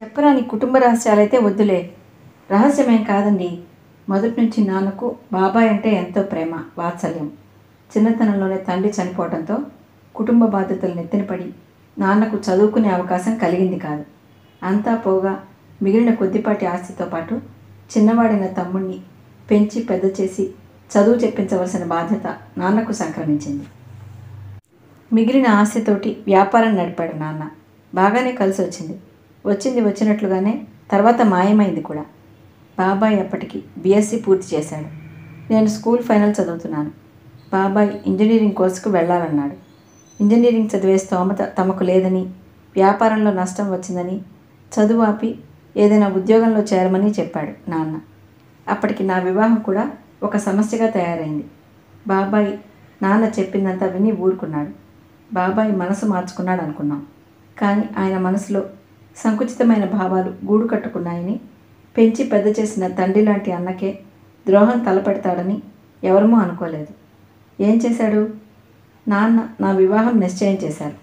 చెప్పరాని కుటుంబ రహస్యాలైతే వద్దులే రహస్యమేం కాదండి మొదటి నుంచి నాన్నకు బాబాయ్ అంటే ఎంతో ప్రేమ వాత్సల్యం చిన్నతనంలోనే తండ్రి చనిపోవడంతో కుటుంబ బాధ్యతలు నెత్తినపడి నాన్నకు చదువుకునే అవకాశం కలిగింది కాదు అంతా పోగా మిగిలిన కొద్దిపాటి ఆస్తితో పాటు చిన్నవాడైన తమ్ముణ్ణి పెంచి పెద్ద చేసి చదువు చెప్పించవలసిన బాధ్యత నాన్నకు సంక్రమించింది మిగిలిన ఆస్తితోటి వ్యాపారం నడిపాడు నాన్న బాగానే కలిసి వచ్చింది వచ్చింది వచ్చినట్లుగానే తర్వాత మాయమైంది కూడా బాబాయ్ అప్పటికి బీఎస్సీ పూర్తి చేశాడు నేను స్కూల్ ఫైనల్ చదువుతున్నాను బాబాయ్ ఇంజనీరింగ్ కోర్సుకు వెళ్ళాలన్నాడు ఇంజనీరింగ్ చదివే స్తోమత తమకు లేదని వ్యాపారంలో నష్టం వచ్చిందని చదువు ఆపి ఏదైనా ఉద్యోగంలో చేరమని చెప్పాడు నాన్న అప్పటికి నా వివాహం కూడా ఒక సమస్యగా తయారైంది బాబాయ్ నాన్న చెప్పిందంతా విని ఊరుకున్నాడు బాబాయ్ మనసు మార్చుకున్నాడు అనుకున్నాం కానీ ఆయన మనసులో సంకుచితమైన భావాలు గూడు కట్టుకున్నాయని పెంచి పెద్ద చేసిన తండ్రి లాంటి అన్నకే ద్రోహం తలపెడతాడని ఎవరమూ అనుకోలేదు ఏం చేశాడు నాన్న నా వివాహం నిశ్చయం చేశారు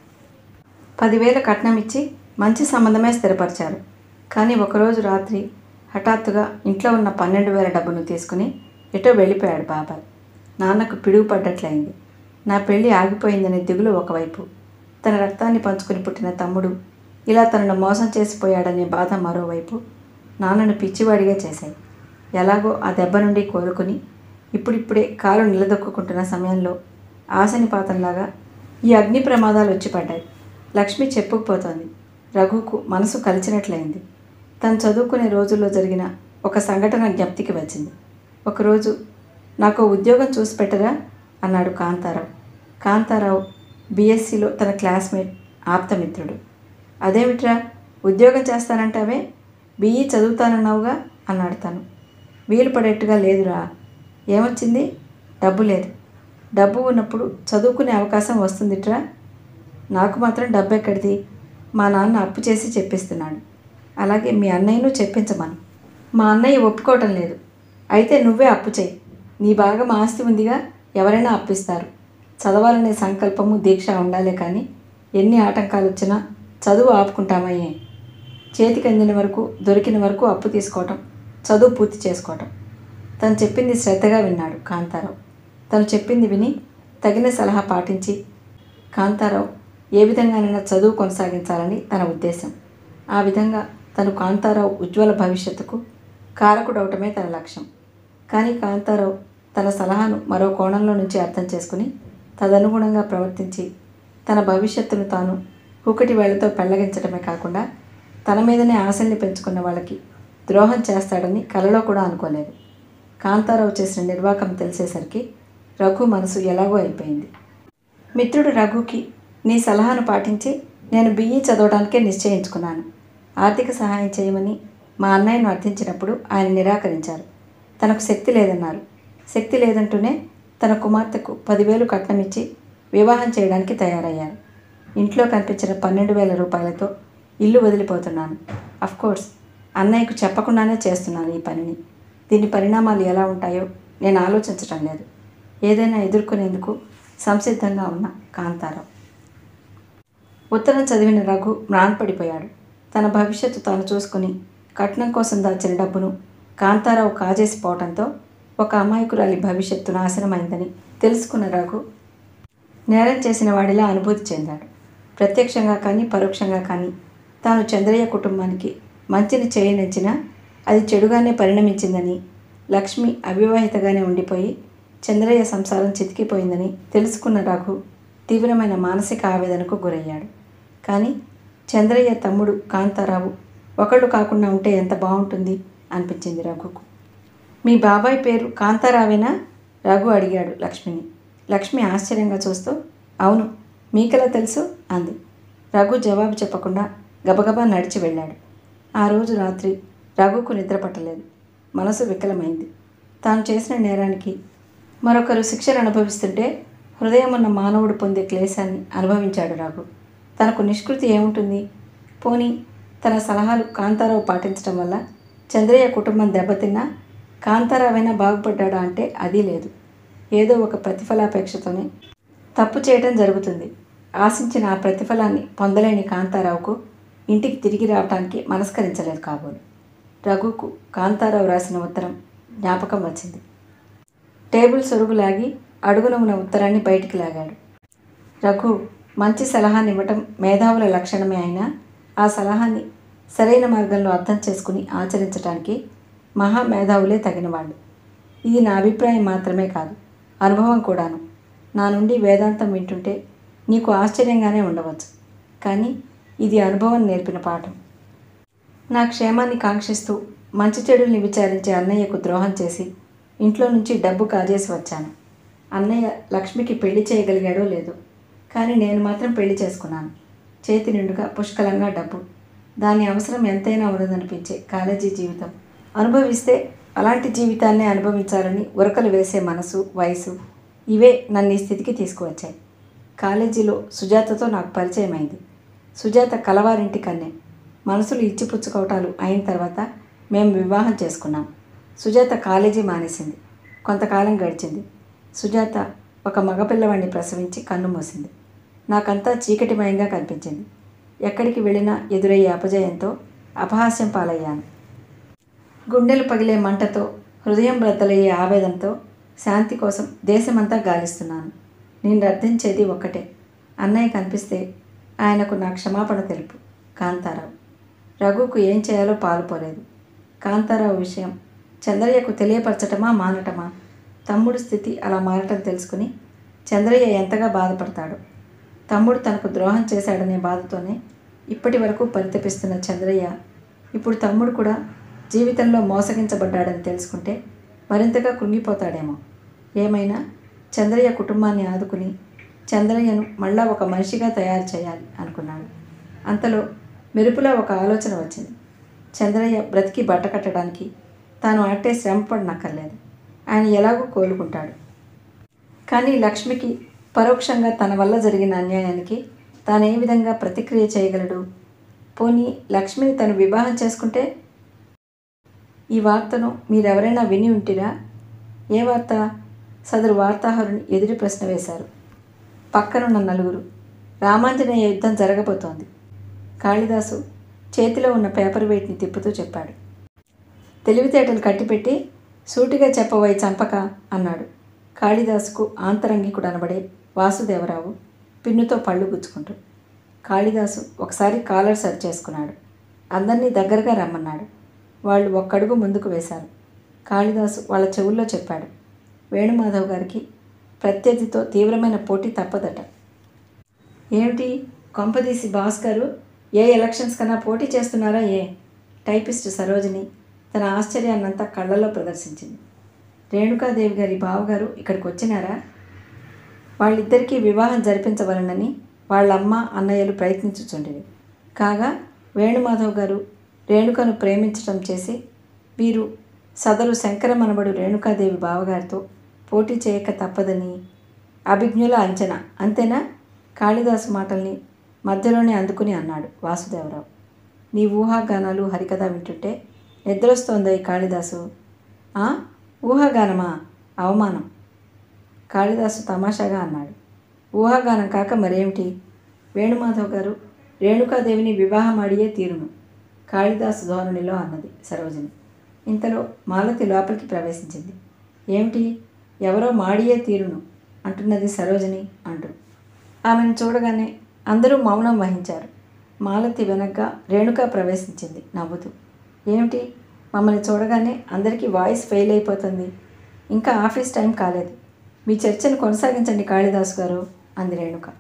పదివేల కట్నం ఇచ్చి మంచి సంబంధమే స్థిరపరిచారు కానీ ఒకరోజు రాత్రి హఠాత్తుగా ఇంట్లో ఉన్న పన్నెండు వేల డబ్బును తీసుకుని ఎటో వెళ్ళిపోయాడు బాబాయ్ నాన్నకు పిడుగు పడ్డట్లయింది నా పెళ్ళి ఆగిపోయిందనే దిగులు ఒకవైపు తన రక్తాన్ని పంచుకుని పుట్టిన తమ్ముడు ఇలా తనను మోసం చేసిపోయాడనే బాధ మరోవైపు నాన్నను పిచ్చివాడిగా చేశాయి ఎలాగో ఆ దెబ్బ నుండి కోలుకుని ఇప్పుడిప్పుడే కాలు నిలదొక్కుంటున్న సమయంలో ఆశనిపాతంలాగా ఈ అగ్ని ప్రమాదాలు వచ్చి పడ్డాయి లక్ష్మి చెప్పుకుపోతోంది రఘుకు మనసు కలిచినట్లయింది తను చదువుకునే రోజుల్లో జరిగిన ఒక సంఘటన జ్ఞప్తికి వచ్చింది ఒకరోజు నాకు ఉద్యోగం చూసి పెట్టరా అన్నాడు కాంతారావు కాంతారావు బీఎస్సీలో తన క్లాస్మేట్ ఆప్తమిత్రుడు అదేమిట్రా ఉద్యోగం చేస్తానంటావే బీఈ చదువుతానన్నావుగా అన్నాడు తను వీలు పడేట్టుగా లేదురా ఏమొచ్చింది డబ్బు లేదు డబ్బు ఉన్నప్పుడు చదువుకునే అవకాశం వస్తుందిట్రా నాకు మాత్రం డబ్బు ఎక్కడిది మా నాన్న అప్పు చేసి చెప్పిస్తున్నాడు అలాగే మీ అన్నయ్యను చెప్పించమను మా అన్నయ్య ఒప్పుకోవటం లేదు అయితే నువ్వే అప్పు చేయి నీ భాగం ఆస్తి ఉందిగా ఎవరైనా అప్పిస్తారు చదవాలనే సంకల్పము దీక్ష ఉండాలే కానీ ఎన్ని ఆటంకాలు వచ్చినా చదువు ఆపుకుంటామయ్యే చేతికి అందిన వరకు దొరికిన వరకు అప్పు తీసుకోవటం చదువు పూర్తి చేసుకోవటం తను చెప్పింది శ్రద్ధగా విన్నాడు కాంతారావు తను చెప్పింది విని తగిన సలహా పాటించి కాంతారావు ఏ విధంగానైనా చదువు కొనసాగించాలని తన ఉద్దేశం ఆ విధంగా తను కాంతారావు ఉజ్వల భవిష్యత్తుకు కారకుడవటమే తన లక్ష్యం కానీ కాంతారావు తన సలహాను మరో కోణంలో నుంచి అర్థం చేసుకుని తదనుగుణంగా ప్రవర్తించి తన భవిష్యత్తును తాను హుకటి వేళ్లతో పెళ్లగించడమే కాకుండా తన మీదనే ఆశల్ని పెంచుకున్న వాళ్ళకి ద్రోహం చేస్తాడని కలలో కూడా అనుకోలేదు కాంతారావు చేసిన నిర్వాకం తెలిసేసరికి రఘు మనసు ఎలాగో అయిపోయింది మిత్రుడు రఘుకి నీ సలహాను పాటించి నేను బిఈ చదవడానికే నిశ్చయించుకున్నాను ఆర్థిక సహాయం చేయమని మా అన్నయ్యను అర్థించినప్పుడు ఆయన నిరాకరించారు తనకు శక్తి లేదన్నారు శక్తి లేదంటూనే తన కుమార్తెకు పదివేలు కట్నం ఇచ్చి వివాహం చేయడానికి తయారయ్యారు ఇంట్లో కనిపించిన పన్నెండు వేల రూపాయలతో ఇల్లు వదిలిపోతున్నాను కోర్స్ అన్నయ్యకు చెప్పకుండానే చేస్తున్నాను ఈ పనిని దీని పరిణామాలు ఎలా ఉంటాయో నేను ఆలోచించటం లేదు ఏదైనా ఎదుర్కొనేందుకు సంసిద్ధంగా ఉన్న కాంతారావు ఉత్తరం చదివిన రఘు మ్రాన్పడిపోయాడు తన భవిష్యత్తు తాను చూసుకుని కట్నం కోసం దాచిన డబ్బును కాంతారావు కాజేసిపోవడంతో ఒక అమాయకురాలి భవిష్యత్తు నాశనమైందని తెలుసుకున్న రఘు నేరం చేసిన వాడిలా అనుభూతి చెందాడు ప్రత్యక్షంగా కానీ పరోక్షంగా కానీ తాను చంద్రయ్య కుటుంబానికి మంచిని చేయనిచ్చినా అది చెడుగానే పరిణమించిందని లక్ష్మి అవివాహితగానే ఉండిపోయి చంద్రయ్య సంసారం చితికిపోయిందని తెలుసుకున్న రఘు తీవ్రమైన మానసిక ఆవేదనకు గురయ్యాడు కానీ చంద్రయ్య తమ్ముడు కాంతారావు ఒకళ్ళు కాకుండా ఉంటే ఎంత బాగుంటుంది అనిపించింది రఘుకు మీ బాబాయ్ పేరు కాంతారావేనా రఘు అడిగాడు లక్ష్మిని లక్ష్మి ఆశ్చర్యంగా చూస్తూ అవును మీకెలా తెలుసు అంది రఘు జవాబు చెప్పకుండా గబగబా నడిచి వెళ్ళాడు ఆ రోజు రాత్రి రఘుకు నిద్ర పట్టలేదు మనసు వికలమైంది తాను చేసిన నేరానికి మరొకరు శిక్షను అనుభవిస్తుంటే హృదయం ఉన్న మానవుడు పొందే క్లేశాన్ని అనుభవించాడు రఘు తనకు నిష్కృతి ఏముంటుంది పోనీ తన సలహాలు కాంతారావు పాటించడం వల్ల చంద్రయ్య కుటుంబం దెబ్బతిన్నా కాంతారావైనా బాగుపడ్డాడా అంటే అది లేదు ఏదో ఒక ప్రతిఫలాపేక్షతోనే తప్పు చేయటం జరుగుతుంది ఆశించిన ఆ ప్రతిఫలాన్ని పొందలేని కాంతారావుకు ఇంటికి తిరిగి రావటానికి మనస్కరించలేదు కాబోలు రఘుకు కాంతారావు రాసిన ఉత్తరం జ్ఞాపకం వచ్చింది టేబుల్ సొరుగు లాగి అడుగున ఉన్న ఉత్తరాన్ని బయటికి లాగాడు రఘు మంచి సలహాని ఇవ్వటం మేధావుల లక్షణమే అయినా ఆ సలహాని సరైన మార్గంలో అర్థం చేసుకుని ఆచరించడానికి మహా మేధావులే తగినవాళ్ళు ఇది నా అభిప్రాయం మాత్రమే కాదు అనుభవం కూడాను నా నుండి వేదాంతం వింటుంటే నీకు ఆశ్చర్యంగానే ఉండవచ్చు కానీ ఇది అనుభవం నేర్పిన పాఠం నా క్షేమాన్ని కాంక్షిస్తూ మంచి చెడుల్ని విచారించే అన్నయ్యకు ద్రోహం చేసి ఇంట్లో నుంచి డబ్బు కాజేసి వచ్చాను అన్నయ్య లక్ష్మికి పెళ్లి చేయగలిగాడో లేదో కానీ నేను మాత్రం పెళ్లి చేసుకున్నాను చేతి నిండుగా పుష్కలంగా డబ్బు దాని అవసరం ఎంతైనా ఉన్నదనిపించే కాలేజీ జీవితం అనుభవిస్తే అలాంటి జీవితాన్నే అనుభవించాలని ఉరకలు వేసే మనసు వయసు ఇవే నన్ను ఈ స్థితికి తీసుకువచ్చాయి కాలేజీలో సుజాతతో నాకు పరిచయం అయింది సుజాత కలవారింటి కన్నే మనసులు ఇచ్చిపుచ్చుకోవటాలు అయిన తర్వాత మేము వివాహం చేసుకున్నాం సుజాత కాలేజీ మానేసింది కొంతకాలం గడిచింది సుజాత ఒక మగపిల్లవాడిని ప్రసవించి కన్ను మూసింది నాకంతా చీకటిమయంగా కనిపించింది ఎక్కడికి వెళ్ళినా ఎదురయ్యే అపజయంతో అపహాస్యం పాలయ్యాను గుండెలు పగిలే మంటతో హృదయం బ్రద్దలయ్యే ఆవేదనతో శాంతి కోసం దేశమంతా గాలిస్తున్నాను నేను రర్థించేది ఒక్కటే అన్నయ్య కనిపిస్తే ఆయనకు నా క్షమాపణ తెలుపు కాంతారావు రఘుకు ఏం చేయాలో పాలుపోలేదు కాంతారావు విషయం చంద్రయ్యకు తెలియపరచటమా మానటమా తమ్ముడు స్థితి అలా మారటం తెలుసుకుని చంద్రయ్య ఎంతగా బాధపడతాడు తమ్ముడు తనకు ద్రోహం చేశాడనే బాధతోనే ఇప్పటి వరకు పరితపిస్తున్న చంద్రయ్య ఇప్పుడు తమ్ముడు కూడా జీవితంలో మోసగించబడ్డాడని తెలుసుకుంటే మరింతగా కృంగిపోతాడేమో ఏమైనా చంద్రయ్య కుటుంబాన్ని ఆదుకుని చంద్రయ్యను మళ్ళా ఒక మనిషిగా తయారు చేయాలి అనుకున్నాడు అంతలో మెరుపులా ఒక ఆలోచన వచ్చింది చంద్రయ్య బ్రతికి బట్ట కట్టడానికి తాను అట్టే శ్రమ పడనక్కర్లేదు ఆయన ఎలాగో కోలుకుంటాడు కానీ లక్ష్మికి పరోక్షంగా తన వల్ల జరిగిన అన్యాయానికి తాను ఏ విధంగా ప్రతిక్రియ చేయగలడు పోనీ లక్ష్మిని తను వివాహం చేసుకుంటే ఈ వార్తను మీరెవరైనా విని ఉంటిరా ఏ వార్త సదరు వార్తాహరుని ఎదురు ప్రశ్న వేశారు పక్కనున్న నలుగురు రామాంజనేయ యుద్ధం జరగబోతోంది కాళిదాసు చేతిలో ఉన్న పేపర్ వెయిట్ని తిప్పుతూ చెప్పాడు తెలివితేటలు కట్టిపెట్టి సూటిగా చెప్పబోయి చంపక అన్నాడు కాళిదాసుకు ఆంతరంగికుడు అనబడే వాసుదేవరావు పిన్నుతో పళ్ళు గుచ్చుకుంటూ కాళిదాసు ఒకసారి కాలర్ సరి చేసుకున్నాడు అందరినీ దగ్గరగా రమ్మన్నాడు వాళ్ళు ఒక్కడుగు ముందుకు వేశారు కాళిదాసు వాళ్ళ చెవుల్లో చెప్పాడు వేణుమాధవ్ గారికి ప్రత్యర్థితో తీవ్రమైన పోటీ తప్పదట ఏమిటి కొంపదీసి బాస్ గారు ఏ ఎలక్షన్స్ కన్నా పోటీ చేస్తున్నారా ఏ టైపిస్ట్ సరోజిని తన ఆశ్చర్యాన్నంతా కళ్ళల్లో ప్రదర్శించింది రేణుకాదేవి గారి బావగారు ఇక్కడికి వచ్చినారా వాళ్ళిద్దరికీ వివాహం జరిపించవలనని వాళ్ళ అమ్మ అన్నయ్యలు ప్రయత్నించుచుండేవి కాగా వేణుమాధవ్ గారు రేణుకను ప్రేమించటం చేసి వీరు సదరు శంకరమనబడు రేణుకాదేవి బావగారితో పోటీ చేయక తప్పదని అభిజ్ఞుల అంచనా అంతేనా కాళిదాసు మాటల్ని మధ్యలోనే అందుకుని అన్నాడు వాసుదేవరావు నీ ఊహాగానాలు హరికథ వింటుంటే నిద్రొస్తోందా ఈ కాళిదాసు "ఆ? ఊహాగానమా అవమానం కాళిదాసు తమాషాగా అన్నాడు ఊహాగానం కాక మరేమిటి వేణుమాధవ్ గారు రేణుకాదేవిని వివాహం ఆడియే తీరును కాళిదాసు ధోరణిలో అన్నది సరోజిని ఇంతలో మాలతి లోపలికి ప్రవేశించింది ఏమిటి ఎవరో మాడియే తీరును అంటున్నది సరోజిని అంటూ ఆమెను చూడగానే అందరూ మౌనం వహించారు మాలతి వెనక్గా రేణుక ప్రవేశించింది నవ్వుతూ ఏమిటి మమ్మల్ని చూడగానే అందరికీ వాయిస్ ఫెయిల్ అయిపోతుంది ఇంకా ఆఫీస్ టైం కాలేదు మీ చర్చను కొనసాగించండి కాళిదాసు గారు అంది రేణుక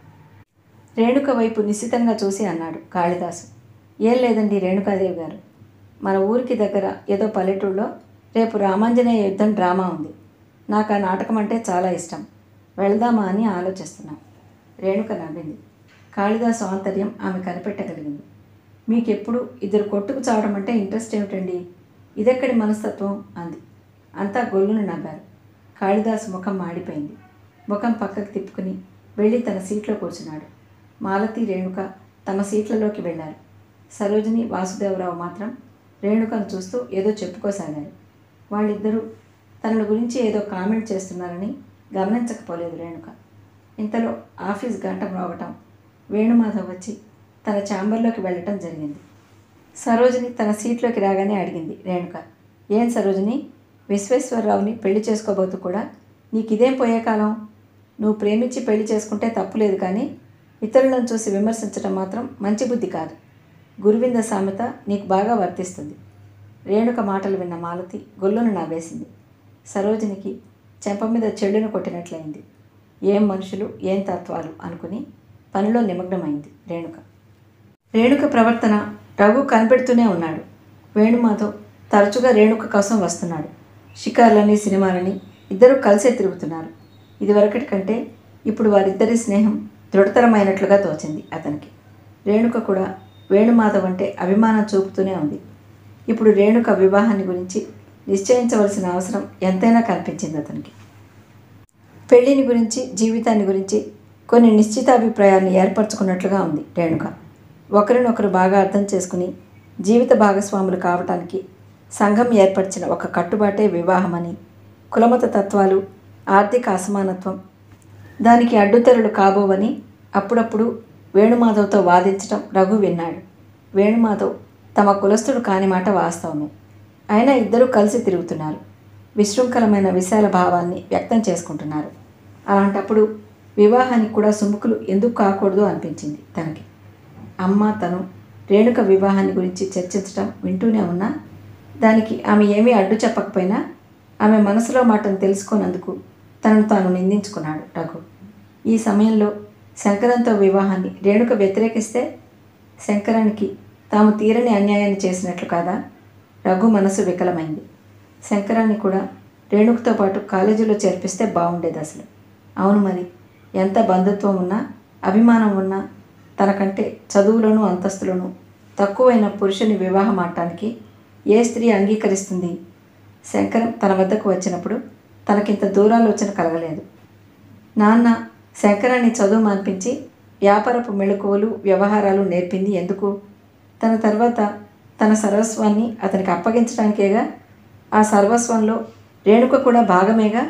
రేణుక వైపు నిశ్చితంగా చూసి అన్నాడు కాళిదాసు ఏం లేదండి రేణుకాదేవి గారు మన ఊరికి దగ్గర ఏదో పల్లెటూళ్ళలో రేపు రామాంజనేయ యుద్ధం డ్రామా ఉంది నాకు ఆ నాటకం అంటే చాలా ఇష్టం వెళ్దామా అని ఆలోచిస్తున్నాను రేణుక నవ్వింది కాళిదాసు ఆంతర్యం ఆమె కనిపెట్టగలిగింది మీకెప్పుడు ఇద్దరు కొట్టుకు చావడం అంటే ఇంట్రెస్ట్ ఏమిటండి ఇదెక్కడి మనస్తత్వం అంది అంతా గొల్లును నవ్వారు కాళిదాసు ముఖం మాడిపోయింది ముఖం పక్కకు తిప్పుకుని వెళ్ళి తన సీట్లో కూర్చున్నాడు మాలతి రేణుక తమ సీట్లలోకి వెళ్ళారు సరోజిని వాసుదేవరావు మాత్రం రేణుకను చూస్తూ ఏదో చెప్పుకోసాగారు వాళ్ళిద్దరూ తనను గురించి ఏదో కామెంట్ చేస్తున్నారని గమనించకపోలేదు రేణుక ఇంతలో ఆఫీస్ గంట మ్రోగటం వేణుమాధవ్ వచ్చి తన ఛాంబర్లోకి వెళ్ళటం జరిగింది సరోజిని తన సీట్లోకి రాగానే అడిగింది రేణుక ఏం సరోజిని విశ్వేశ్వరరావుని పెళ్లి చేసుకోబోతూ కూడా నీకు ఇదేం పోయే కాలం నువ్వు ప్రేమించి పెళ్లి చేసుకుంటే తప్పులేదు కానీ ఇతరులను చూసి విమర్శించడం మాత్రం మంచి బుద్ధి కాదు గురువింద సామెత నీకు బాగా వర్తిస్తుంది రేణుక మాటలు విన్న మాలతి గొల్లును నావేసింది సరోజినికి చెంప మీద చెడును కొట్టినట్లయింది ఏం మనుషులు ఏం తత్వాలు అనుకుని పనిలో నిమగ్నమైంది రేణుక రేణుక ప్రవర్తన రఘు కనిపెడుతూనే ఉన్నాడు వేణుమాధవ్ తరచుగా రేణుక కోసం వస్తున్నాడు షికార్లని సినిమాలని ఇద్దరూ కలిసే తిరుగుతున్నారు ఇదివరకటి కంటే ఇప్పుడు వారిద్దరి స్నేహం దృఢతరమైనట్లుగా తోచింది అతనికి రేణుక కూడా వేణుమాధవ్ అంటే అభిమానం చూపుతూనే ఉంది ఇప్పుడు రేణుక వివాహాన్ని గురించి నిశ్చయించవలసిన అవసరం ఎంతైనా కనిపించింది అతనికి పెళ్లిని గురించి జీవితాన్ని గురించి కొన్ని నిశ్చితాభిప్రాయాన్ని ఏర్పరచుకున్నట్లుగా ఉంది రేణుక ఒకరినొకరు బాగా అర్థం చేసుకుని జీవిత భాగస్వాములు కావటానికి సంఘం ఏర్పరిచిన ఒక కట్టుబాటే వివాహమని కులమత తత్వాలు ఆర్థిక అసమానత్వం దానికి అడ్డుతెరలు కాబోవని అప్పుడప్పుడు వేణుమాధవ్తో వాదించటం రఘు విన్నాడు వేణుమాధవ్ తమ కులస్థుడు కాని మాట వాస్తవమే అయినా ఇద్దరూ కలిసి తిరుగుతున్నారు విశృంఖలమైన విశాల భావాన్ని వ్యక్తం చేసుకుంటున్నారు అలాంటప్పుడు వివాహానికి కూడా సుముఖులు ఎందుకు కాకూడదు అనిపించింది తనకి అమ్మ తను రేణుక వివాహాన్ని గురించి చర్చించడం వింటూనే ఉన్నా దానికి ఆమె ఏమీ అడ్డు చెప్పకపోయినా ఆమె మనసులో మాటను తెలుసుకున్నందుకు తనను తాను నిందించుకున్నాడు రఘు ఈ సమయంలో శంకరంతో వివాహాన్ని రేణుక వ్యతిరేకిస్తే శంకరానికి తాము తీరని అన్యాయాన్ని చేసినట్లు కాదా రఘు మనసు వికలమైంది శంకరాన్ని కూడా రేణుకతో పాటు కాలేజీలో చేర్పిస్తే బాగుండేది అసలు అవును మరి ఎంత బంధుత్వం ఉన్నా అభిమానం ఉన్నా తనకంటే చదువులోనూ అంతస్తులోనూ తక్కువైన పురుషుని వివాహం ఆడటానికి ఏ స్త్రీ అంగీకరిస్తుంది శంకరం తన వద్దకు వచ్చినప్పుడు తనకింత దూరాలోచన కలగలేదు నాన్న శంకరాన్ని చదువు మాన్పించి వ్యాపారపు మెళకువలు వ్యవహారాలు నేర్పింది ఎందుకు తన తర్వాత తన సర్వస్వాన్ని అతనికి అప్పగించడానికేగా ఆ సర్వస్వంలో రేణుక కూడా భాగమేగా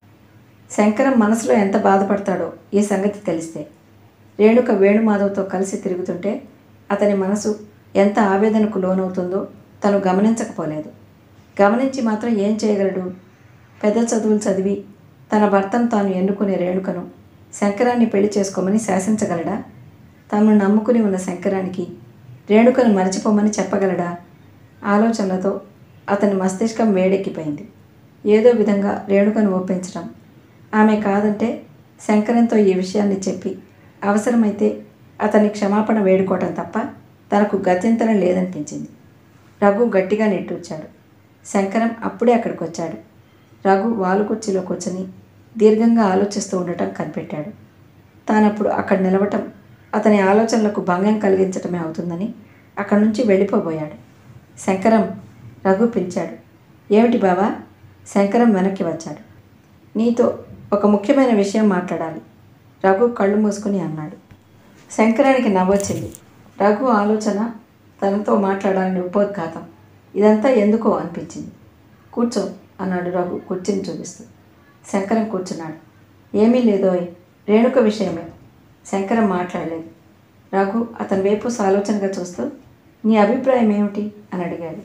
శంకరం మనసులో ఎంత బాధపడతాడో ఈ సంగతి తెలిస్తే రేణుక వేణుమాధవ్తో కలిసి తిరుగుతుంటే అతని మనసు ఎంత ఆవేదనకు లోనవుతుందో తను గమనించకపోలేదు గమనించి మాత్రం ఏం చేయగలడు పెద్ద చదువులు చదివి తన భర్తను తాను ఎన్నుకునే రేణుకను శంకరాన్ని పెళ్లి చేసుకోమని శాసించగలడా తనను నమ్ముకుని ఉన్న శంకరానికి రేణుకను మరచిపోమని చెప్పగలడా ఆలోచనలతో అతని మస్తిష్కం వేడెక్కిపోయింది ఏదో విధంగా రేణుకను ఒప్పించడం ఆమె కాదంటే శంకరంతో ఈ విషయాన్ని చెప్పి అవసరమైతే అతని క్షమాపణ వేడుకోవటం తప్ప తనకు గత్యంతరం లేదనిపించింది రఘు గట్టిగా నిట్టూర్చాడు శంకరం అప్పుడే అక్కడికి వచ్చాడు రఘు వాలుకుర్చీలో కూర్చొని దీర్ఘంగా ఆలోచిస్తూ ఉండటం కనిపెట్టాడు తానప్పుడు అక్కడ నిలవటం అతని ఆలోచనలకు భంగం కలిగించటమే అవుతుందని అక్కడి నుంచి వెళ్ళిపోబోయాడు శంకరం రఘు పిలిచాడు ఏమిటి బావా శంకరం వెనక్కి వచ్చాడు నీతో ఒక ముఖ్యమైన విషయం మాట్లాడాలి రఘు కళ్ళు మూసుకుని అన్నాడు శంకరానికి నవ్వొచ్చింది రఘు ఆలోచన తనతో మాట్లాడాలని ఉపోద్ఘాతం ఇదంతా ఎందుకో అనిపించింది కూర్చో అన్నాడు రఘు కుర్చీని చూపిస్తూ శంకరం కూర్చున్నాడు ఏమీ లేదోయ్ రేణుక విషయమే శంకరం మాట్లాడలేదు రఘు అతని వైపు సాలోచనగా చూస్తూ నీ అభిప్రాయం ఏమిటి అని అడిగాడు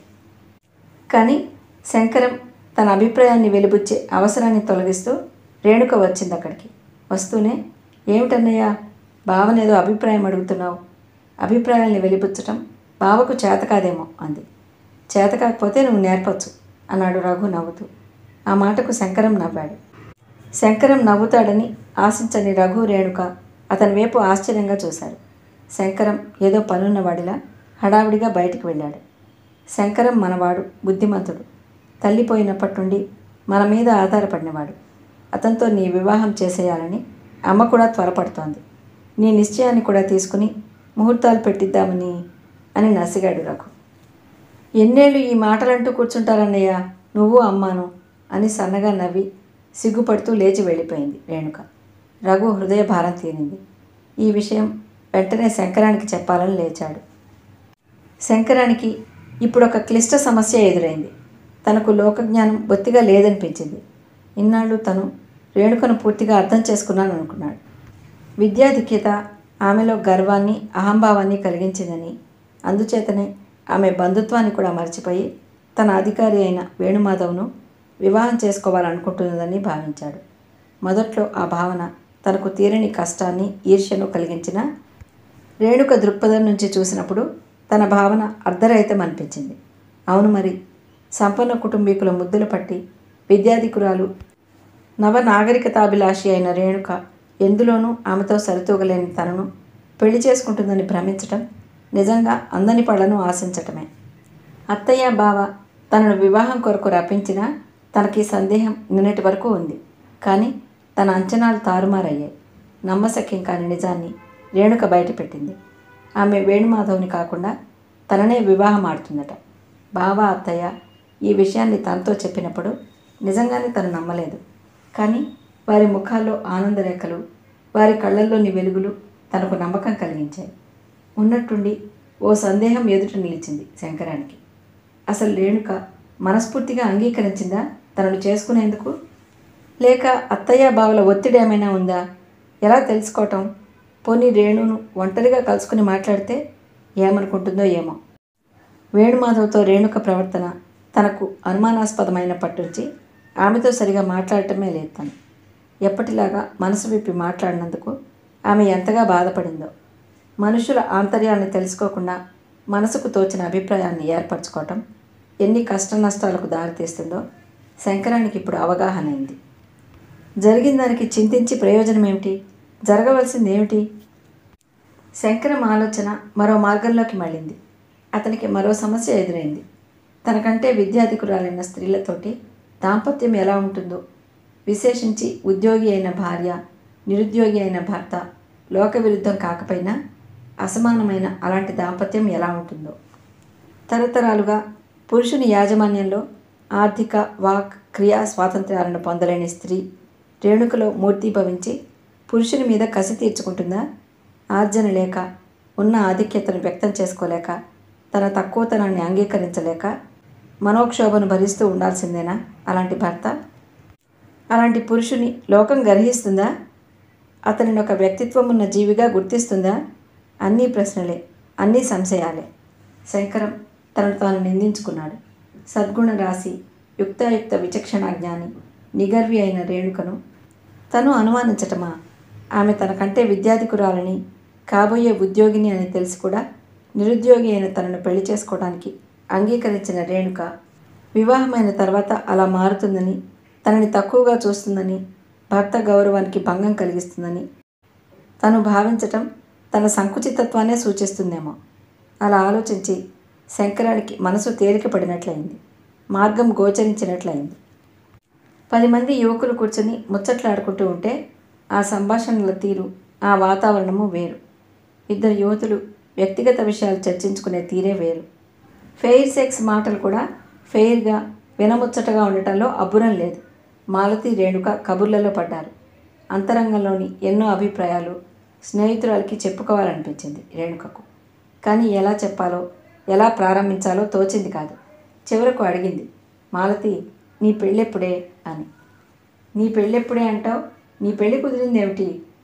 కానీ శంకరం తన అభిప్రాయాన్ని వెలిబుచ్చే అవసరాన్ని తొలగిస్తూ రేణుక వచ్చింది అక్కడికి వస్తూనే ఏమిటన్నయ్యా బావనేదో అభిప్రాయం అడుగుతున్నావు అభిప్రాయాల్ని వెలిబుచ్చటం బావకు చేత కాదేమో అంది చేత కాకపోతే నువ్వు నేర్పచ్చు అన్నాడు రఘు నవ్వుతూ ఆ మాటకు శంకరం నవ్వాడు శంకరం నవ్వుతాడని ఆశించని రఘు రేణుక అతని వైపు ఆశ్చర్యంగా చూశాడు శంకరం ఏదో పనున్నవాడిలా హడావిడిగా బయటికి వెళ్ళాడు శంకరం మనవాడు బుద్ధిమంతుడు తల్లిపోయినప్పటి నుండి మన మీద ఆధారపడినవాడు అతనితో నీ వివాహం చేసేయాలని అమ్మ కూడా త్వరపడుతోంది నీ నిశ్చయాన్ని కూడా తీసుకుని ముహూర్తాలు పెట్టిద్దామని అని నసిగాడు రఘు ఎన్నేళ్ళు ఈ మాటలంటూ కూర్చుంటారన్నయ్య నువ్వు అమ్మాను అని సన్నగా నవ్వి సిగ్గుపడుతూ లేచి వెళ్ళిపోయింది రేణుక రఘు హృదయ భారం తీరింది ఈ విషయం వెంటనే శంకరానికి చెప్పాలని లేచాడు శంకరానికి ఇప్పుడు ఒక క్లిష్ట సమస్య ఎదురైంది తనకు లోకజ్ఞానం బొత్తిగా లేదనిపించింది ఇన్నాళ్ళు తను రేణుకను పూర్తిగా అర్థం చేసుకున్నాను అనుకున్నాడు విద్యాధిక్యత ఆమెలో గర్వాన్ని అహంభావాన్ని కలిగించిందని అందుచేతనే ఆమె బంధుత్వాన్ని కూడా మర్చిపోయి తన అధికారి అయిన వేణుమాధవ్ను వివాహం చేసుకోవాలనుకుంటున్నదని భావించాడు మొదట్లో ఆ భావన తనకు తీరని కష్టాన్ని ఈర్ష్యను కలిగించిన రేణుక దృక్పథం నుంచి చూసినప్పుడు తన భావన అర్ధరహితం అనిపించింది అవును మరి సంపన్న కుటుంబీకుల ముద్దులు పట్టి విద్యాధికురాలు నవ నాగరికతాభిలాషి అయిన రేణుక ఎందులోనూ ఆమెతో సరితూగలేని తనను పెళ్లి చేసుకుంటుందని భ్రమించటం నిజంగా అందని పళ్ళను ఆశించటమే అత్తయ్య బావ తనను వివాహం కొరకు రప్పించినా తనకి సందేహం నిన్నటి వరకు ఉంది కానీ తన అంచనాలు తారుమారయ్యాయి నమ్మశక్యం కాని నిజాన్ని రేణుక బయటపెట్టింది ఆమె వేణుమాధవ్ని కాకుండా తననే వివాహం ఆడుతుందట బావ అత్తయ్య ఈ విషయాన్ని తనతో చెప్పినప్పుడు నిజంగానే తను నమ్మలేదు కానీ వారి ముఖాల్లో ఆనందరేఖలు వారి కళ్ళల్లోని వెలుగులు తనకు నమ్మకం కలిగించాయి ఉన్నట్టుండి ఓ సందేహం ఎదుట నిలిచింది శంకరానికి అసలు రేణుక మనస్ఫూర్తిగా అంగీకరించిందా తనను చేసుకునేందుకు లేక అత్తయ్య బావల ఒత్తిడి ఏమైనా ఉందా ఎలా తెలుసుకోవటం పోనీ రేణును ఒంటరిగా కలుసుకుని మాట్లాడితే ఏమనుకుంటుందో ఏమో వేణుమాధవ్తో రేణుక ప్రవర్తన తనకు అనుమానాస్పదమైన పట్టుంచి ఆమెతో సరిగా మాట్లాడటమే లేదు తను ఎప్పటిలాగా మనసు విప్పి మాట్లాడినందుకు ఆమె ఎంతగా బాధపడిందో మనుషుల ఆంతర్యాన్ని తెలుసుకోకుండా మనసుకు తోచిన అభిప్రాయాన్ని ఏర్పరచుకోవటం ఎన్ని కష్ట నష్టాలకు దారితీస్తుందో శంకరానికి ఇప్పుడు అవగాహన అయింది జరిగిన దానికి చింతించి ప్రయోజనం ఏమిటి జరగవలసింది ఏమిటి శంకరం ఆలోచన మరో మార్గంలోకి మళ్ళింది అతనికి మరో సమస్య ఎదురైంది తనకంటే విద్యాధికురాలైన స్త్రీలతోటి దాంపత్యం ఎలా ఉంటుందో విశేషించి ఉద్యోగి అయిన భార్య నిరుద్యోగి అయిన భర్త లోక విరుద్ధం కాకపోయినా అసమానమైన అలాంటి దాంపత్యం ఎలా ఉంటుందో తరతరాలుగా పురుషుని యాజమాన్యంలో ఆర్థిక వాక్ క్రియా స్వాతంత్ర్యాలను పొందలేని స్త్రీ రేణుకలో మూర్తిభవించి పురుషుని మీద కసి తీర్చుకుంటుందా ఆర్జన లేక ఉన్న ఆధిక్యతను వ్యక్తం చేసుకోలేక తన తక్కువతనాన్ని అంగీకరించలేక మనోక్షోభను భరిస్తూ ఉండాల్సిందేనా అలాంటి భర్త అలాంటి పురుషుని లోకం గర్హిస్తుందా అతనిని ఒక వ్యక్తిత్వం ఉన్న జీవిగా గుర్తిస్తుందా అన్నీ ప్రశ్నలే అన్నీ సంశయాలే శంకరం తనను తాను నిందించుకున్నాడు సద్గుణ రాశి యుక్తాయుక్త విచక్షణ జ్ఞాని నిగర్వి అయిన రేణుకను తను అనుమానించటమా ఆమె తనకంటే విద్యాధికురాలని కాబోయే ఉద్యోగిని అని తెలిసి కూడా నిరుద్యోగి అయిన తనను పెళ్లి చేసుకోవడానికి అంగీకరించిన రేణుక వివాహమైన తర్వాత అలా మారుతుందని తనని తక్కువగా చూస్తుందని భర్త గౌరవానికి భంగం కలిగిస్తుందని తను భావించటం తన సంకుచితత్వాన్నే సూచిస్తుందేమో అలా ఆలోచించి శంకరానికి మనసు తేలిక పడినట్లయింది మార్గం గోచరించినట్లయింది పది మంది యువకులు కూర్చొని ముచ్చట్లాడుకుంటూ ఉంటే ఆ సంభాషణల తీరు ఆ వాతావరణము వేరు ఇద్దరు యువతులు వ్యక్తిగత విషయాలు చర్చించుకునే తీరే వేరు ఫెయిర్ సెక్స్ మాటలు కూడా ఫెయిర్గా వినముచ్చటగా ఉండటంలో అబ్బురం లేదు మాలతి రేణుక కబుర్లలో పడ్డారు అంతరంగంలోని ఎన్నో అభిప్రాయాలు స్నేహితురాలకి చెప్పుకోవాలనిపించింది రేణుకకు కానీ ఎలా చెప్పాలో ఎలా ప్రారంభించాలో తోచింది కాదు చివరకు అడిగింది మాలతి నీ పెళ్ళెప్పుడే అని నీ పెళ్ళెప్పుడే అంటావు నీ పెళ్ళి కుదిరింది ఏమిటి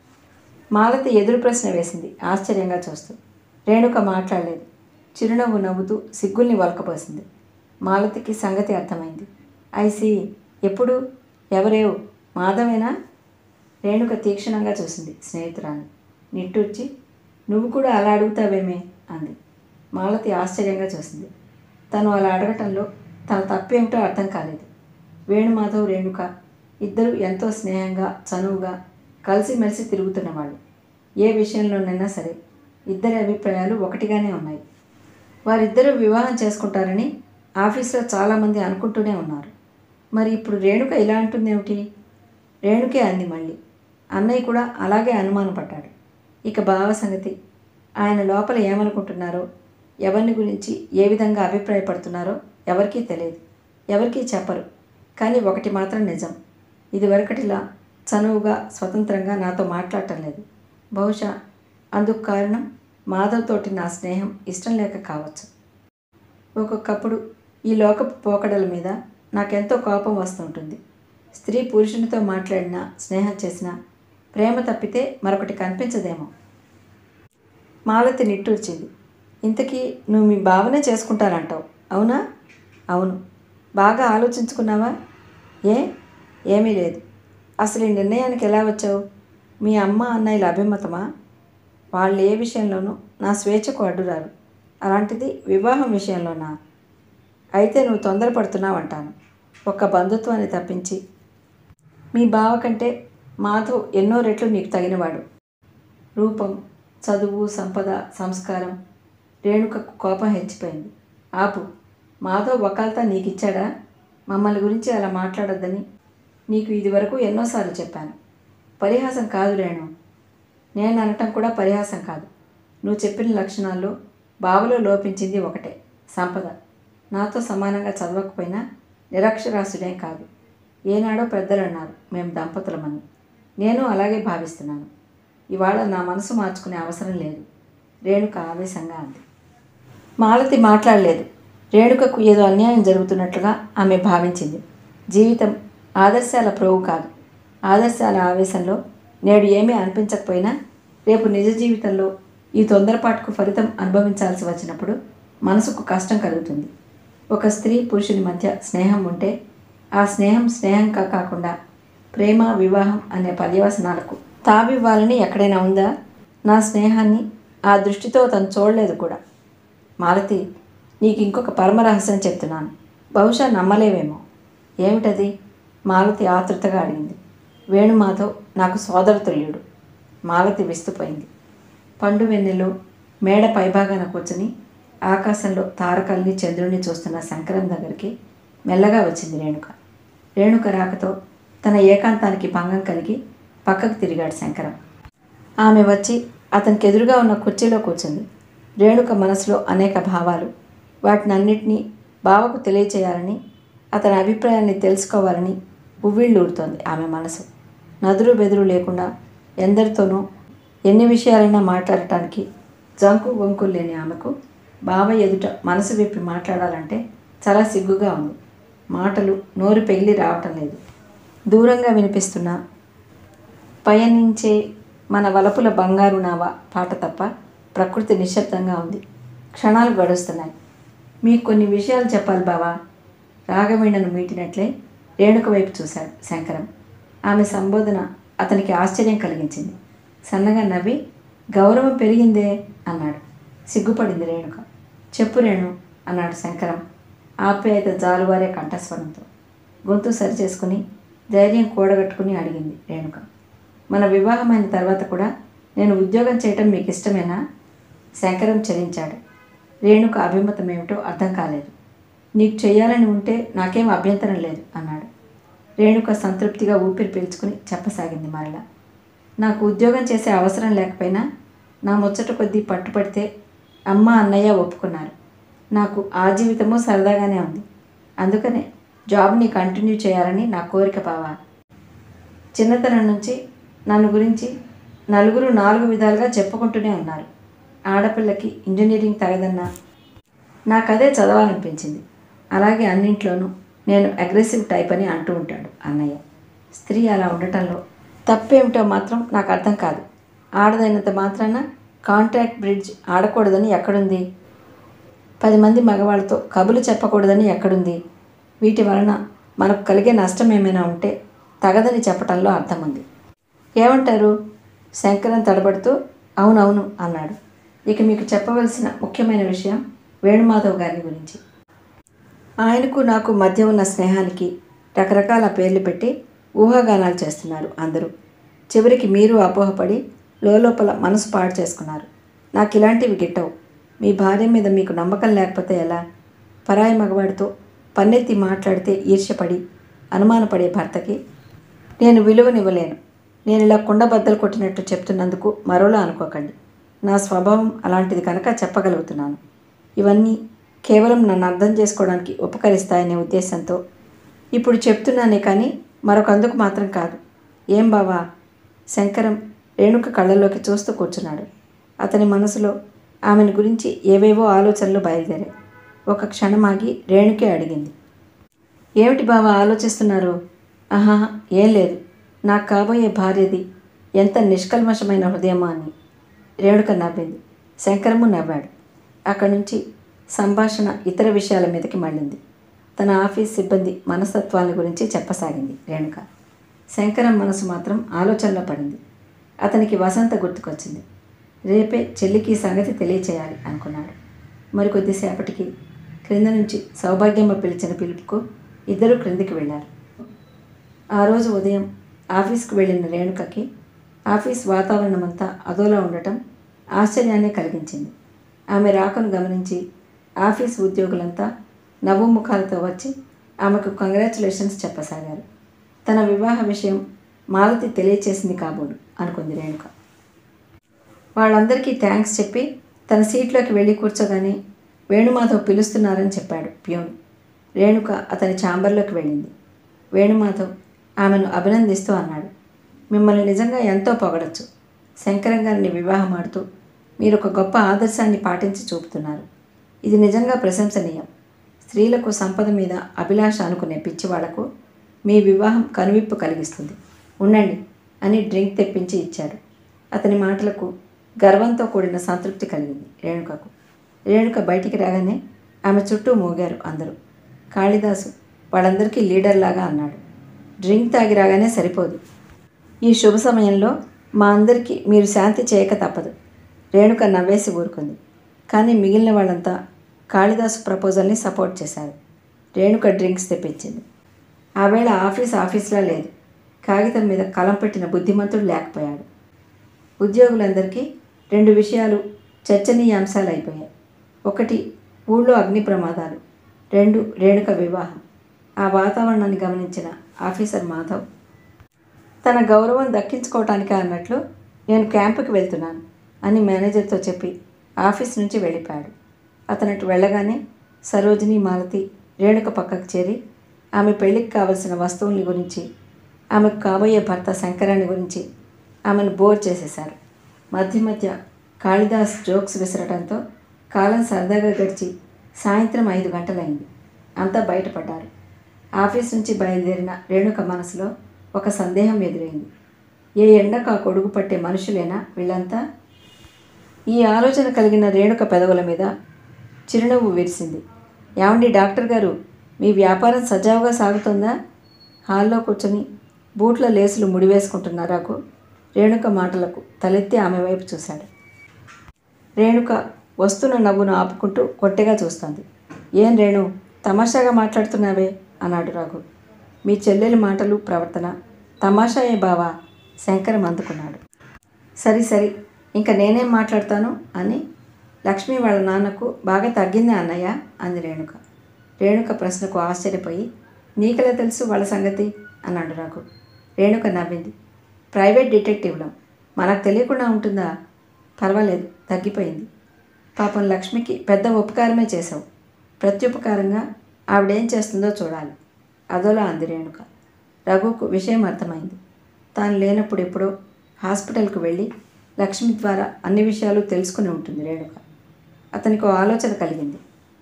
మాలతి ఎదురు ప్రశ్న వేసింది ఆశ్చర్యంగా చూస్తూ రేణుక మాట్లాడలేదు చిరునవ్వు నవ్వుతూ సిగ్గుల్ని వలకపోసింది మాలతికి సంగతి అర్థమైంది ఐసి ఎప్పుడు ఎవరేవు మాధవేనా రేణుక తీక్షణంగా చూసింది స్నేహితురాన్ని నిట్టూర్చి నువ్వు కూడా అలా అడుగుతావేమే అంది మాలతి ఆశ్చర్యంగా చూసింది తను అలా అడగటంలో తన తప్పేమిటో అర్థం కాలేదు వేణుమాధవ్ రేణుక ఇద్దరు ఎంతో స్నేహంగా చనువుగా కలిసిమెలిసి తిరుగుతున్నవాళ్ళు ఏ విషయంలోనైనా సరే ఇద్దరి అభిప్రాయాలు ఒకటిగానే ఉన్నాయి వారిద్దరూ వివాహం చేసుకుంటారని ఆఫీస్లో చాలామంది అనుకుంటూనే ఉన్నారు మరి ఇప్పుడు రేణుక ఇలా అంటుందేమిటి రేణుకే అంది మళ్ళీ అన్నయ్య కూడా అలాగే అనుమానపడ్డాడు ఇక బావ సంగతి ఆయన లోపల ఏమనుకుంటున్నారో ఎవరిని గురించి ఏ విధంగా అభిప్రాయపడుతున్నారో ఎవరికీ తెలియదు ఎవరికీ చెప్పరు కానీ ఒకటి మాత్రం నిజం ఇదివరకటిలా చనువుగా స్వతంత్రంగా నాతో మాట్లాడటం లేదు బహుశా అందుకు కారణం మాధవ్ తోటి నా స్నేహం ఇష్టం లేక కావచ్చు ఒక్కొక్కప్పుడు ఈ లోకపు పోకడల మీద నాకెంతో కోపం వస్తుంటుంది స్త్రీ పురుషునితో మాట్లాడినా స్నేహం చేసినా ప్రేమ తప్పితే మరొకటి కనిపించదేమో మాలతి నిట్టూర్చింది ఇంతకీ నువ్వు మీ బావనే చేసుకుంటానంటావు అవునా అవును బాగా ఆలోచించుకున్నావా ఏ ఏమీ లేదు అసలు ఈ నిర్ణయానికి ఎలా వచ్చావు మీ అమ్మ అన్నయ్యల అభిమతమా వాళ్ళు ఏ విషయంలోనూ నా స్వేచ్ఛకు అడ్డురారు అలాంటిది వివాహం విషయంలోనా అయితే నువ్వు తొందరపడుతున్నావు అంటాను ఒక్క బంధుత్వాన్ని తప్పించి మీ బావ కంటే మాధవ్ ఎన్నో రెట్లు నీకు తగినవాడు రూపం చదువు సంపద సంస్కారం రేణుకకు కోపం హెచ్చిపోయింది ఆపు మాధవ్ వకాల్తా నీకు ఇచ్చాడా మమ్మల్ని గురించి అలా మాట్లాడొద్దని నీకు ఇదివరకు ఎన్నోసార్లు చెప్పాను పరిహాసం కాదు రేణు నేను అనటం కూడా పరిహాసం కాదు నువ్వు చెప్పిన లక్షణాల్లో బావలో లోపించింది ఒకటే సంపద నాతో సమానంగా చదవకపోయినా నిరక్షరాస్యుడేం కాదు ఏనాడో పెద్దలు అన్నారు మేము దంపతులమని నేను అలాగే భావిస్తున్నాను ఇవాళ నా మనసు మార్చుకునే అవసరం లేదు రేణుక ఆవేశంగా అంది మాలతి మాట్లాడలేదు రేణుకకు ఏదో అన్యాయం జరుగుతున్నట్లుగా ఆమె భావించింది జీవితం ఆదర్శాల ప్రోగు కాదు ఆదర్శాల ఆవేశంలో నేడు ఏమీ అనిపించకపోయినా రేపు నిజ జీవితంలో ఈ తొందరపాటుకు ఫలితం అనుభవించాల్సి వచ్చినప్పుడు మనసుకు కష్టం కలుగుతుంది ఒక స్త్రీ పురుషుని మధ్య స్నేహం ఉంటే ఆ స్నేహం స్నేహంగా కాకుండా ప్రేమ వివాహం అనే పర్యవసనాలకు తావివ్వాలని ఎక్కడైనా ఉందా నా స్నేహాన్ని ఆ దృష్టితో తను చూడలేదు కూడా మాలతి నీకు ఇంకొక పరమ రహస్యం చెప్తున్నాను బహుశా నమ్మలేవేమో ఏమిటది మాలతి ఆతృతగా అడిగింది వేణుమాధవ్ నాకు సోదరతుల్యుడు మాలతి విస్తుపోయింది పండు వెన్నెలో మేడ పైభాగాన కూర్చుని ఆకాశంలో తారకల్ని చంద్రుడిని చూస్తున్న శంకరం దగ్గరికి మెల్లగా వచ్చింది రేణుక రేణుక రాకతో తన ఏకాంతానికి భంగం కలిగి పక్కకు తిరిగాడు శంకరం ఆమె వచ్చి అతనికి ఎదురుగా ఉన్న కుర్చీలో కూర్చుంది రేణుక మనసులో అనేక భావాలు వాటినన్నిటినీ బావకు తెలియచేయాలని అతని అభిప్రాయాన్ని తెలుసుకోవాలని ఉవ్విళ్ళూరుతోంది ఆమె మనసు నదురు బెదురు లేకుండా ఎందరితోనూ ఎన్ని విషయాలైనా మాట్లాడటానికి జంకు వంకులు లేని ఆమెకు బావ ఎదుట మనసు విప్పి మాట్లాడాలంటే చాలా సిగ్గుగా ఉంది మాటలు నోరు పెగిలి రావటం లేదు దూరంగా వినిపిస్తున్న పయనించే మన వలపుల బంగారు నావ పాట తప్ప ప్రకృతి నిశ్శబ్దంగా ఉంది క్షణాలు గడుస్తున్నాయి మీకు కొన్ని విషయాలు చెప్పాలి బావా రాగవీణను మీటినట్లే రేణుక వైపు చూశాడు శంకరం ఆమె సంబోధన అతనికి ఆశ్చర్యం కలిగించింది సన్నగా నవ్వి గౌరవం పెరిగిందే అన్నాడు సిగ్గుపడింది రేణుక చెప్పు రేణు అన్నాడు శంకరం ఆప్యాయత జాలువారే కంఠస్వరంతో గొంతు సరిచేసుకుని ధైర్యం కూడగట్టుకుని అడిగింది రేణుక మన వివాహమైన తర్వాత కూడా నేను ఉద్యోగం చేయటం మీకు ఇష్టమేనా శంకరం చలించాడు రేణుక అభిమతం ఏమిటో అర్థం కాలేదు నీకు చేయాలని ఉంటే నాకేం అభ్యంతరం లేదు అన్నాడు రేణుక సంతృప్తిగా ఊపిరి పీల్చుకుని చెప్పసాగింది మరలా నాకు ఉద్యోగం చేసే అవసరం లేకపోయినా నా ముచ్చట కొద్దీ పట్టుపడితే అమ్మ అన్నయ్య ఒప్పుకున్నారు నాకు ఆ జీవితము సరదాగానే ఉంది అందుకనే జాబ్ని కంటిన్యూ చేయాలని నా కోరిక బావా చిన్నతనం నుంచి నన్ను గురించి నలుగురు నాలుగు విధాలుగా చెప్పుకుంటూనే ఉన్నారు ఆడపిల్లకి ఇంజనీరింగ్ తగదన్నా నాకదే చదవాలనిపించింది అలాగే అన్నింట్లోనూ నేను అగ్రెసివ్ టైప్ అని అంటూ ఉంటాడు అన్నయ్య స్త్రీ అలా ఉండటంలో తప్పేమిటో మాత్రం నాకు అర్థం కాదు ఆడదైనంత మాత్రాన కాంట్రాక్ట్ బ్రిడ్జ్ ఆడకూడదని ఎక్కడుంది పది మంది మగవాళ్ళతో కబులు చెప్పకూడదని ఎక్కడుంది వీటి వలన మనకు కలిగే నష్టం ఏమైనా ఉంటే తగదని చెప్పటంలో అర్థం ఉంది ఏమంటారు శంకరం తడబడుతూ అవునవును అన్నాడు ఇక మీకు చెప్పవలసిన ముఖ్యమైన విషయం వేణుమాధవ్ గారి గురించి ఆయనకు నాకు మధ్య ఉన్న స్నేహానికి రకరకాల పేర్లు పెట్టి ఊహాగానాలు చేస్తున్నారు అందరూ చివరికి మీరు అపోహపడి లోపల మనసు పాడు చేసుకున్నారు నాకు ఇలాంటివి గిట్టవు మీ భార్య మీద మీకు నమ్మకం లేకపోతే ఎలా పరాయి మగవాడితో పన్నెత్తి మాట్లాడితే ఈర్ష్యపడి అనుమానపడే భర్తకి నేను విలువనివ్వలేను నేను ఇలా కుండబద్దలు కొట్టినట్టు చెప్తున్నందుకు మరోలా అనుకోకండి నా స్వభావం అలాంటిది కనుక చెప్పగలుగుతున్నాను ఇవన్నీ కేవలం నన్ను అర్థం చేసుకోవడానికి ఉపకరిస్తాయనే ఉద్దేశంతో ఇప్పుడు చెప్తున్నానే కానీ మరొకందుకు మాత్రం కాదు ఏం బావా శంకరం రేణుక కళ్ళల్లోకి చూస్తూ కూర్చున్నాడు అతని మనసులో ఆమెను గురించి ఏవేవో ఆలోచనలు బయలుదేరాయి ఒక క్షణమాగి రేణుకే అడిగింది ఏమిటి బావ ఆలోచిస్తున్నారు ఆహా ఏం లేదు నాకు కాబోయే భార్యది ఎంత నిష్కల్మషమైన హృదయమా అని రేణుక నవ్వింది శంకరము నవ్వాడు అక్కడి నుంచి సంభాషణ ఇతర విషయాల మీదకి మళ్ళింది తన ఆఫీస్ సిబ్బంది మనస్తత్వాల గురించి చెప్పసాగింది రేణుక శంకరం మనసు మాత్రం ఆలోచనలో పడింది అతనికి వసంత గుర్తుకొచ్చింది రేపే చెల్లికి ఈ సంగతి తెలియచేయాలి అనుకున్నాడు మరికొద్దిసేపటికి క్రింద నుంచి సౌభాగ్యమ్మ పిలిచిన పిలుపుకు ఇద్దరూ క్రిందికి వెళ్ళారు ఆ రోజు ఉదయం ఆఫీస్కు వెళ్ళిన రేణుకకి ఆఫీస్ వాతావరణం అంతా అదోలా ఉండటం ఆశ్చర్యాన్ని కలిగించింది ఆమె రాకను గమనించి ఆఫీస్ ఉద్యోగులంతా నవ్వు ముఖాలతో వచ్చి ఆమెకు కంగ్రాచులేషన్స్ చెప్పసాగారు తన వివాహ విషయం మాలతి తెలియచేసింది కాబోలు అనుకుంది రేణుక వాళ్ళందరికీ థ్యాంక్స్ చెప్పి తన సీట్లోకి వెళ్ళి కూర్చోగానే వేణుమాధవ్ పిలుస్తున్నారని చెప్పాడు ప్యూన్ రేణుక అతని ఛాంబర్లోకి వెళ్ళింది వేణుమాధవ్ ఆమెను అభినందిస్తూ అన్నాడు మిమ్మల్ని నిజంగా ఎంతో పొగడచ్చు శంకరం గారిని వివాహం ఆడుతూ మీరు ఒక గొప్ప ఆదర్శాన్ని పాటించి చూపుతున్నారు ఇది నిజంగా ప్రశంసనీయం స్త్రీలకు సంపద మీద అభిలాష అనుకునే పిచ్చివాళ్లకు మీ వివాహం కనువిప్పు కలిగిస్తుంది ఉండండి అని డ్రింక్ తెప్పించి ఇచ్చాడు అతని మాటలకు గర్వంతో కూడిన సంతృప్తి కలిగింది రేణుకకు రేణుక బయటికి రాగానే ఆమె చుట్టూ మోగారు అందరూ కాళిదాసు వాళ్ళందరికీ లీడర్లాగా అన్నాడు డ్రింక్ తాగి రాగానే సరిపోదు ఈ శుభ సమయంలో మా అందరికీ మీరు శాంతి చేయక తప్పదు రేణుక నవ్వేసి ఊరుకుంది కానీ మిగిలిన వాళ్ళంతా కాళిదాసు ప్రపోజల్ని సపోర్ట్ చేశారు రేణుక డ్రింక్స్ తెప్పించింది ఆ వేళ ఆఫీస్ ఆఫీస్లా లేదు కాగితం మీద కలం పెట్టిన బుద్ధిమంతుడు లేకపోయాడు ఉద్యోగులందరికీ రెండు విషయాలు చర్చనీయాంశాలు అయిపోయాయి ఒకటి ఊళ్ళో అగ్ని ప్రమాదాలు రెండు రేణుక వివాహం ఆ వాతావరణాన్ని గమనించిన ఆఫీసర్ మాధవ్ తన గౌరవం దక్కించుకోవటానికే అన్నట్లు నేను క్యాంపుకి వెళ్తున్నాను అని మేనేజర్తో చెప్పి ఆఫీస్ నుంచి వెళ్ళిపోయాడు అతనటు వెళ్ళగానే సరోజిని మాలతి రేణుక పక్కకు చేరి ఆమె పెళ్లికి కావలసిన వస్తువుల్ని గురించి ఆమెకు కాబోయే భర్త శంకరాన్ని గురించి ఆమెను బోర్ చేసేశారు మధ్య మధ్య కాళిదాస్ జోక్స్ విసరటంతో కాలం సరదాగా గడిచి సాయంత్రం ఐదు గంటలైంది అంతా బయటపడ్డారు ఆఫీస్ నుంచి బయలుదేరిన రేణుక మనసులో ఒక సందేహం ఎదురైంది ఏ ఎండకు ఆ కొడుకు పట్టే మనుషులేనా వీళ్ళంతా ఈ ఆలోచన కలిగిన రేణుక పెదవుల మీద చిరునవ్వు విరిసింది ఏమండి డాక్టర్ గారు మీ వ్యాపారం సజావుగా సాగుతుందా హాల్లో కూర్చొని బూట్ల లేసులు ముడివేసుకుంటున్నారాకు రేణుక మాటలకు తలెత్తి ఆమె వైపు చూశాడు రేణుక వస్తున్న నవ్వును ఆపుకుంటూ కొట్టెగా చూస్తోంది ఏం రేణు తమాషాగా మాట్లాడుతున్నావే అన్నాడు రఘు మీ చెల్లెలి మాటలు ప్రవర్తన తమాషాయే బావా శంకరం అందుకున్నాడు సరి సరి ఇంకా నేనేం మాట్లాడతాను అని లక్ష్మి వాళ్ళ నాన్నకు బాగా తగ్గిందా అన్నయ్య అంది రేణుక రేణుక ప్రశ్నకు ఆశ్చర్యపోయి నీకెలా తెలుసు వాళ్ళ సంగతి అన్నాడు రఘు రేణుక నవ్వింది ప్రైవేట్ డిటెక్టివ్లం మనకు తెలియకుండా ఉంటుందా పర్వాలేదు తగ్గిపోయింది పాపం లక్ష్మికి పెద్ద ఉపకారమే చేశావు ప్రత్యుపకారంగా ఆవిడేం చేస్తుందో చూడాలి అదోలా అంది రేణుక రఘుకు విషయం అర్థమైంది తాను లేనప్పుడు ఎప్పుడో హాస్పిటల్కు వెళ్ళి లక్ష్మి ద్వారా అన్ని విషయాలు తెలుసుకుని ఉంటుంది రేణుక అతనికి ఓ ఆలోచన కలిగింది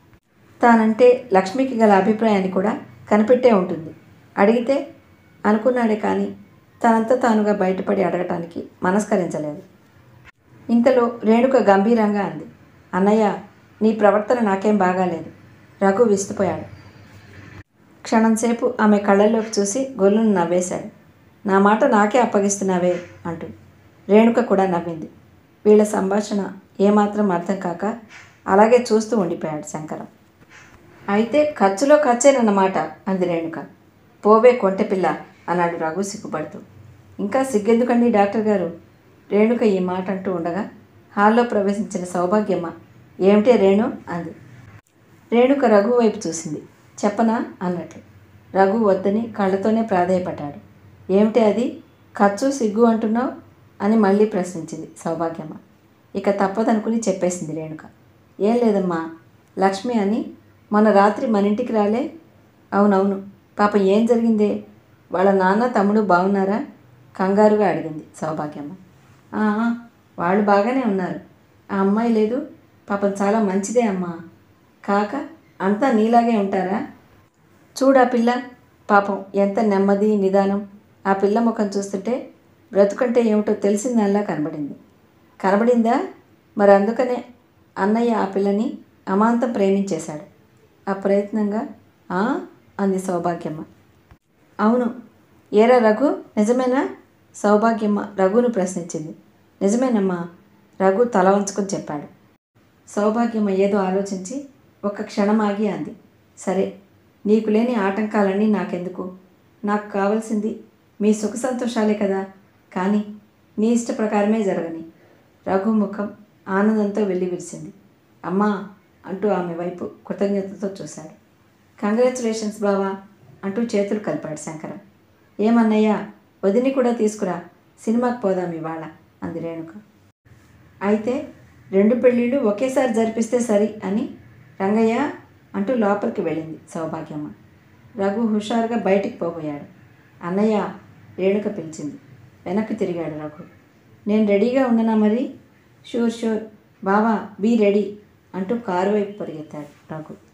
తానంటే లక్ష్మికి గల అభిప్రాయాన్ని కూడా కనిపెట్టే ఉంటుంది అడిగితే అనుకున్నాడే కానీ తనంతా తానుగా బయటపడి అడగటానికి మనస్కరించలేదు ఇంతలో రేణుక గంభీరంగా అంది అన్నయ్య నీ ప్రవర్తన నాకేం బాగాలేదు రఘు విస్తుపోయాడు క్షణంసేపు ఆమె కళ్ళల్లోకి చూసి గొల్లును నవ్వేశాడు నా మాట నాకే అప్పగిస్తున్నావే అంటూ రేణుక కూడా నవ్వింది వీళ్ళ సంభాషణ ఏమాత్రం అర్థం కాక అలాగే చూస్తూ ఉండిపోయాడు శంకరం అయితే ఖర్చులో ఖర్చేనన్నమాట అంది రేణుక పోవే కొంటెపిల్ల అన్నాడు రఘు సిగ్గుపడుతూ ఇంకా సిగ్గెందుకండి డాక్టర్ గారు రేణుక ఈ మాట అంటూ ఉండగా హాల్లో ప్రవేశించిన సౌభాగ్యమ్మ ఏమిటే రేణు అంది రేణుక రఘు వైపు చూసింది చెప్పనా అన్నట్లు రఘు వద్దని కళ్ళతోనే ప్రాధేయపడ్డాడు ఏమిటి అది ఖర్చు సిగ్గు అంటున్నావు అని మళ్ళీ ప్రశ్నించింది సౌభాగ్యమ్మ ఇక తప్పదనుకుని చెప్పేసింది రేణుక ఏం లేదమ్మా లక్ష్మి అని మొన్న రాత్రి మన ఇంటికి రాలే అవునవును పాప ఏం జరిగిందే వాళ్ళ నాన్న తమ్ముడు బాగున్నారా కంగారుగా అడిగింది సౌభాగ్యమ్మ "ఆ, ఆ, వాళ్ళు బాగానే ఉన్నారు ఆ అమ్మాయి లేదు పాపం చాలా మంచిదే అమ్మా కాక అంతా నీలాగే ఉంటారా చూడా పిల్ల పాపం ఎంత నెమ్మది నిదానం ఆ పిల్ల ముఖం చూస్తుంటే బ్రతుకంటే ఏమిటో తెలిసిందల్లా కనబడింది కనబడిందా మరి అందుకనే అన్నయ్య ఆ పిల్లని అమాంతం ప్రేమించేశాడు అప్రయత్నంగా "ఆ?" అంది సౌభాగ్యమ్మ అవును ఏరా రఘు నిజమేనా సౌభాగ్యమ్మ రఘును ప్రశ్నించింది నిజమేనమ్మా రఘు తల వంచుకొని చెప్పాడు సౌభాగ్యమ్మ ఏదో ఆలోచించి ఒక్క క్షణం ఆగి అంది సరే నీకు లేని ఆటంకాలన్నీ నాకెందుకు నాకు కావలసింది మీ సుఖ సంతోషాలే కదా కానీ నీ ఇష్ట ప్రకారమే జరగని రఘు ముఖం ఆనందంతో వెళ్ళి విరిసింది అమ్మా అంటూ ఆమె వైపు కృతజ్ఞతతో చూశాడు కంగ్రాచులేషన్స్ బావా అంటూ చేతులు కలిపాడు శంకరం ఏమన్నయ్యా వదిని కూడా తీసుకురా సినిమాకి పోదాం ఇవాళ అంది రేణుక అయితే రెండు పెళ్ళిళ్ళు ఒకేసారి జరిపిస్తే సరి అని రంగయ్య అంటూ లోపలికి వెళ్ళింది సౌభాగ్యమ్మ రఘు హుషారుగా బయటికి పోబోయాడు అన్నయ్య రేణుక పిలిచింది వెనక్కి తిరిగాడు రఘు నేను రెడీగా ఉండనా మరి షూర్ షూర్ బావా బీ రెడీ అంటూ కారు వైపు పరిగెత్తాడు రఘు